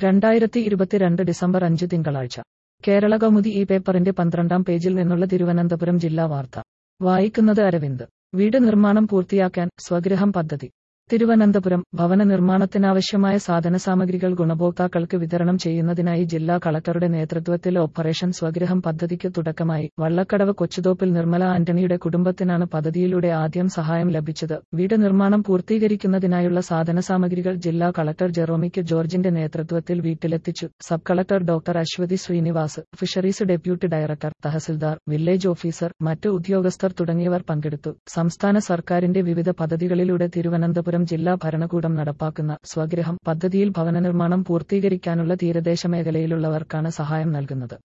രണ്ടായിരത്തി ഇരുപത്തിരണ്ട് ഡിസംബർ അഞ്ച് തിങ്കളാഴ്ച കേരള കൗമുദി ഈ പേപ്പറിന്റെ പന്ത്രണ്ടാം പേജിൽ നിന്നുള്ള തിരുവനന്തപുരം ജില്ലാ വാർത്ത വായിക്കുന്നത് അരവിന്ദ് വീട് നിർമ്മാണം പൂർത്തിയാക്കാൻ സ്വഗൃഹം പദ്ധതി തിരുവനന്തപുരം ഭവന നിർമ്മാണത്തിനാവശ്യമായ സാധനസാമഗ്രികൾ ഗുണഭോക്താക്കൾക്ക് വിതരണം ചെയ്യുന്നതിനായി ജില്ലാ കളക്ടറുടെ നേതൃത്വത്തിൽ ഓപ്പറേഷൻ സ്വഗൃഹം പദ്ധതിക്ക് തുടക്കമായി വള്ളക്കടവ് കൊച്ചുതോപ്പിൽ നിർമ്മല ആന്റണിയുടെ കുടുംബത്തിനാണ് പദ്ധതിയിലൂടെ ആദ്യം സഹായം ലഭിച്ചത് വീട് നിർമ്മാണം പൂർത്തീകരിക്കുന്നതിനായുള്ള സാധനസാമഗ്രികൾ ജില്ലാ കളക്ടർ ജെറോമിക്ക് ജോർജിന്റെ നേതൃത്വത്തിൽ വീട്ടിലെത്തിച്ചു sub collector doctor Aswathy Srinivas fisheries deputy director tahsildar village officer മറ്റ് ഉദ്യോഗസ്ഥർ തുടങ്ങിയവർ പങ്കെടുത്തു സംസ്ഥാന സർക്കാരിന്റെ വിവിധ പദ്ധതികളിലൂടെ തിരുവനന്തപുരം ജില്ലാ ഭരണകൂടം നടപ്പാക്കുന്ന സ്വഗൃഹം പദ്ധതിയിൽ ഭവന നിർമ്മാണം പൂർത്തീകരിക്കാനുള്ള തീരദേശ മേഖലയിലുള്ളവർക്കാണ് സഹായം നൽകുന്നത്